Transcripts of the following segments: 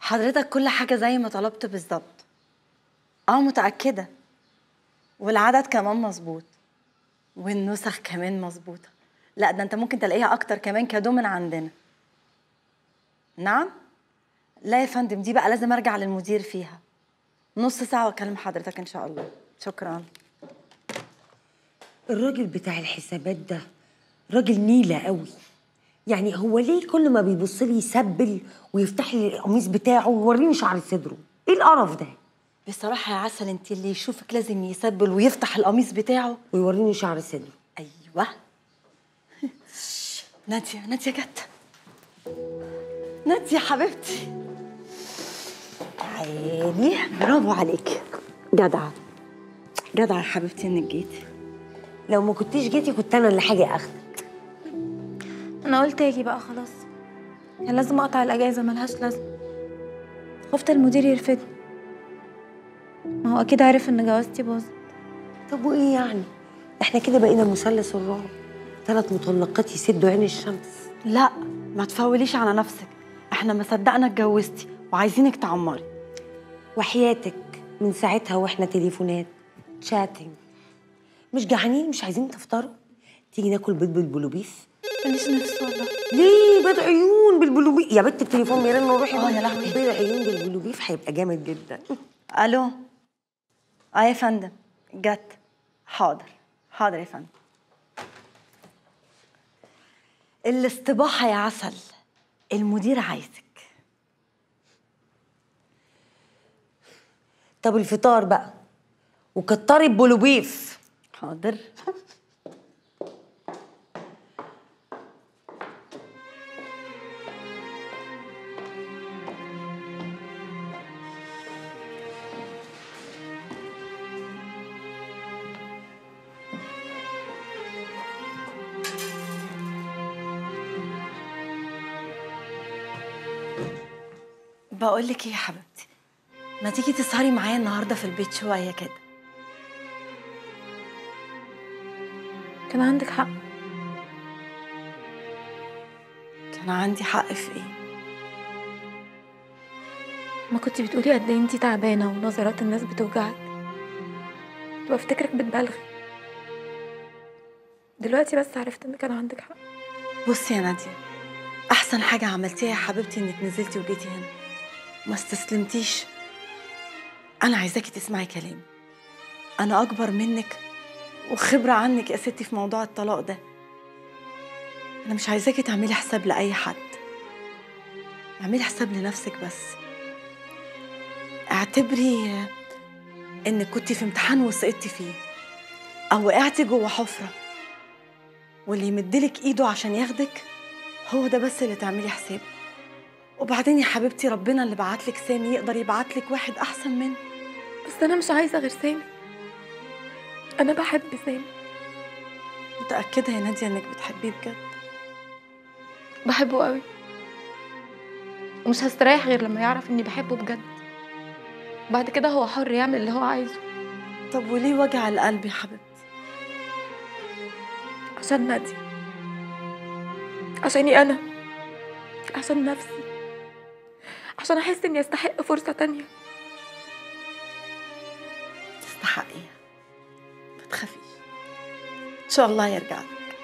حضرتك كل حاجة زي ما طلبت بالظبط اه متأكدة والعدد كمان مظبوط والنسخ كمان مظبوطة لا ده انت ممكن تلاقيها اكتر كمان كادو من عندنا نعم لا يا فندم دي بقى لازم ارجع للمدير فيها نص ساعة واكلم حضرتك ان شاء الله شكرا الراجل بتاع الحسابات ده راجل نيلة قوي يعني هو ليه كل ما بيبص لي يسبل ويفتح لي القميص بتاعه ويوريني شعر صدره ايه القرف ده بصراحة يا عسل انت اللي يشوفك لازم يسبل ويفتح القميص بتاعه ويوريني شعر صدره ايوه نادية نادية جت نادية حبيبتي تعالي برافو عليك جدعة جدعة يا حبيبتي انك جيتي لو ما كنتيش جيتي كنت انا اللي حاجة اخدك انا قلت اجي بقى خلاص كان لازم اقطع الاجازه ملهاش لازمه خفت المدير يرفدني ما هو اكيد عارف ان جوازتي باظت طب وايه يعني احنا كده بقينا مثلث الرعب ثلاث مطلقات يسدوا عين الشمس لا ما تفوليش على نفسك احنا ما صدقنا اتجوزتي وعايزينك تعمري وحياتك من ساعتها واحنا تليفونات شاتنج مش جعانين مش عايزين تفطروا تيجي ناكل بيض بالبلوبيف ماليش نفس والله ليه بيض عيون بالبلوبيف يا بنت التليفون بيرن وروحي آه يا لهوي. بيض عيون بالبلوبيف هيبقى جامد جدا الو اه يا فندم جت حاضر حاضر يا فندم الاستباحة يا عسل المدير عايزك طب الفطار بقى وكتري البلوبيف حاضر بقول لك ايه يا حبيبتي ما تيجي تسهري معايا النهارده في البيت شويه كده كان عندك حق كان عندي حق في ايه ما كنت بتقولي قد ايه انتي تعبانه ونظرات الناس بتوجعك كنت بفتكرك بتبالغي دلوقتي بس عرفت ان كان عندك حق بصي يا نادية أحسن حاجة عملتيها يا حبيبتي إنك نزلتي وجيتي هنا ما استسلمتيش أنا عايزاكي تسمعي كلامي أنا أكبر منك وخبرة عنك يا ستي في موضوع الطلاق ده أنا مش عايزاكي تعملي حساب لأي حد اعملي حساب لنفسك بس اعتبري إنك كنتي في امتحان وسقطتي فيه أو وقعتي جوه حفرة واللي يمدلك ايده عشان ياخدك هو ده بس اللي تعملي حسابه وبعدين يا حبيبتي ربنا اللي بعتلك سامي يقدر يبعتلك واحد احسن منه بس انا مش عايزه غير سامي انا بحب سامي متاكده يا ناديه انك بتحبيه بجد بحبه قوي ومش هستريح غير لما يعرف اني بحبه بجد بعد كده هو حر يعمل اللي هو عايزه طب وليه وجع القلب يا حبيبتي عشان نادي عشاني انا عشان نفسي عشان احس اني استحق فرصه تانية تستحقيها ما تخافيش ان شاء الله يرجع لك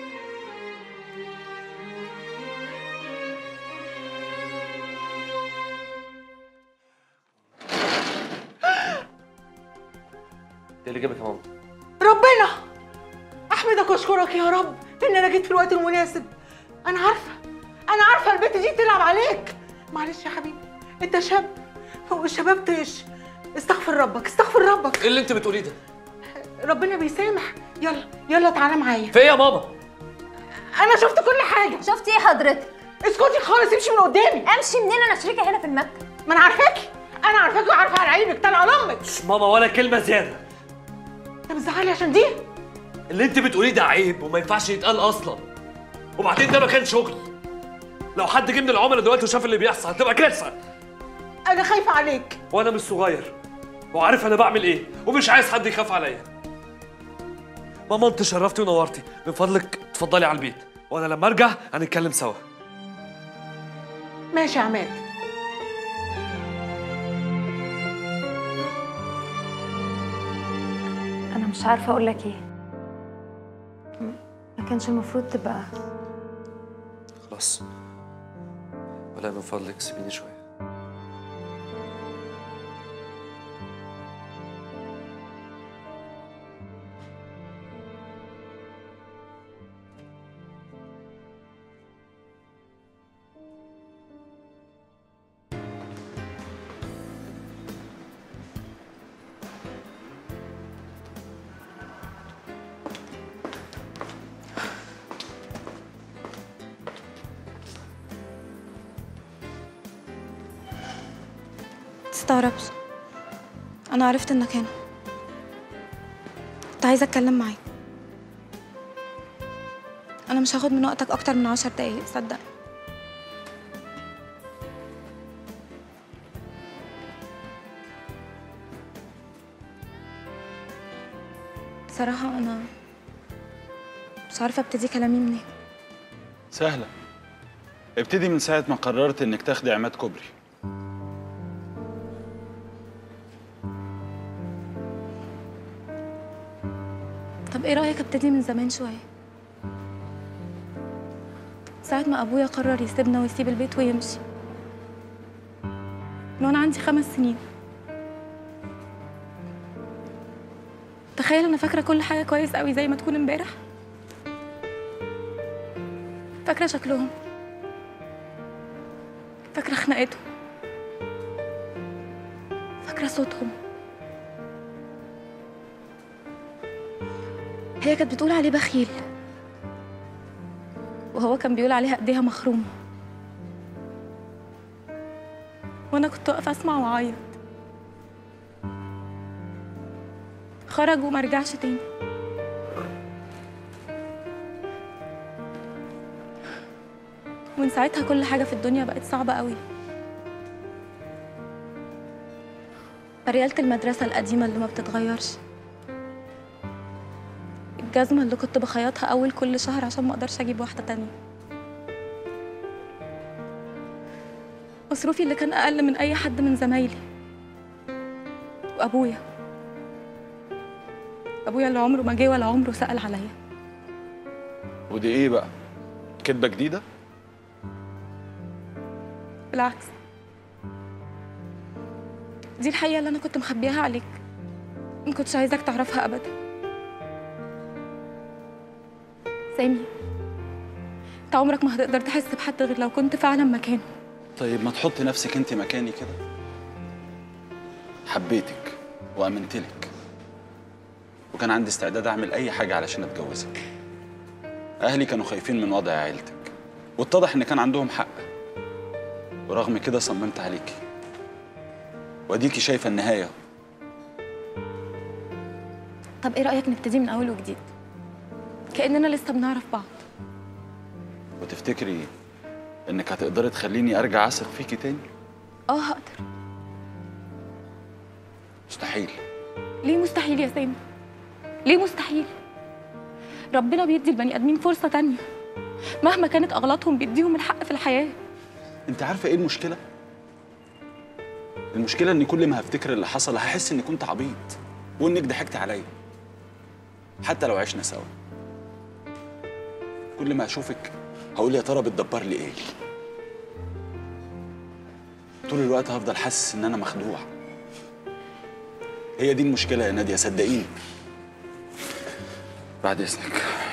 ايه اللي جابك يا ماما؟ ربنا احمدك واشكرك يا رب ان انا جيت في الوقت المناسب انا عارفه انا عارفه البنت دي تلعب عليك معلش يا حبيبي انت شاب والشباب طيش استغفر ربك استغفر ربك ايه اللي انت بتقوليه ده؟ ربنا بيسامح يلا يلا تعالى معايا في ايه يا ماما؟ انا شفت كل حاجه شفتي ايه حضرتك؟ اسكتي خالص امشي من قدامي امشي منين انا شريكه هنا في المكتب ما انا عارفاكي انا عارفاكي وعارفه على عينك طالعه لامك ماما ولا كلمة زيادة انت بتزعلي عشان دي اللي انت بتقوليه ده عيب وما ينفعش يتقال اصلا وبعدين ده مكان شغل لو حد جه من العملاء دلوقتي وشاف اللي بيحصل هتبقى كارثة انا خايفه عليك وانا مش صغير وعارف انا بعمل ايه ومش عايز حد يخاف عليا ماما انت شرفتي ونورتي من فضلك اتفضلي على البيت وانا لما ارجع هنتكلم سوا ماشي يا عماد انا مش عارفه اقول لك ايه ما كانش المفروض تبقى خلاص ولا من فضلك سيبيني شويه تستغربش انا عرفت انك هنا كنت عايزه اتكلم معاك انا مش هاخد من وقتك اكتر من عشر دقايق صدق بصراحة أنا مش عارفة ابتدي كلامي منين سهلة ابتدي من ساعة ما قررت انك تاخدي عماد كوبري طب ايه رأيك ابتدي من زمان شوية ساعة ما أبويا قرر يسيبنا ويسيب البيت ويمشي من وأنا عندي خمس سنين تخيل أنا فاكرة كل حاجة كويس قوي زي ما تكون امبارح فاكرة شكلهم فاكرة خناقتهم فاكرة صوتهم هي كانت بتقول عليه بخيل وهو كان بيقول عليها ايديها مخرومه وانا كنت واقفه اسمع واعيط خرج وما رجعش تاني ومن ساعتها كل حاجه في الدنيا بقت صعبه قوي ريالة المدرسة القديمة اللي ما بتتغيرش الجزمة اللي كنت بخيطها أول كل شهر عشان ما أقدرش أجيب واحدة تانية مصروفي اللي كان أقل من أي حد من زمايلي وأبويا أبويا اللي عمره ما جه ولا عمره سأل عليا ودي ايه بقى كدبة جديدة بالعكس دي الحقيقة اللي أنا كنت مخبيها عليك ما كنتش عايزاك تعرفها أبدا سامي انت عمرك ما هتقدر تحس بحد غير لو كنت فعلا مكانه طيب ما تحط نفسك انت مكاني كده حبيتك وامنت لك وكان عندي استعداد اعمل اي حاجه علشان اتجوزك اهلي كانوا خايفين من وضع عيلتك واتضح ان كان عندهم حق ورغم كده صممت عليكي واديكي شايفه النهايه طب ايه رأيك نبتدي من أول وجديد كأننا لسه بنعرف بعض وتفتكري انك هتقدري تخليني ارجع اثق فيكي تاني اه هقدر مستحيل ليه مستحيل يا سامي ليه مستحيل ربنا بيدي البني ادمين فرصه تانية مهما كانت اغلاطهم بيديهم الحق في الحياه انت عارفه ايه المشكله المشكله ان كل ما هفتكر اللي حصل هحس اني كنت عبيط وانك ضحكت عليا حتى لو عشنا سوا كل ما اشوفك هقول يا ترى بتدبر لي ايه طول الوقت هفضل حاسس ان انا مخدوع هي دي المشكله يا ناديه صدقيني بعد اذنك